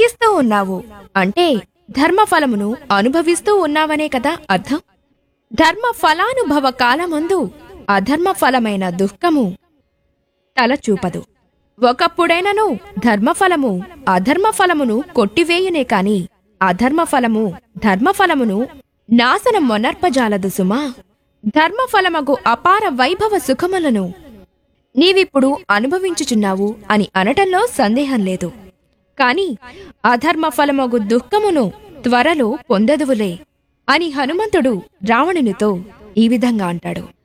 సుఖిస్తూ ఉన్నావు అంటే ధర్మఫలమును అనుభవిస్తూ ఉన్నావనే కదా అర్థం ధర్మ ఫలానుభవ కాలమందు అధర్మ ఫలమైన దుఃఖము తలచూపదు ఒకప్పుడైనను ధర్మఫలము అధర్మఫలమును కొట్టివేయునే కాని అధర్మఫలము ధర్మఫలమును నాశనం మొనర్పజాలదు సుమా ధర్మఫలమగు అపార వైభవ సుఖములను నీవిప్పుడు అనుభవించుచున్నావు అని అనటంలో సందేహం లేదు కాని అధర్మ ఫలమగు దుఃఖమును త్వరలో పొందదువులే అని హనుమంతుడు రావణునితో ఈ విధంగా అంటాడు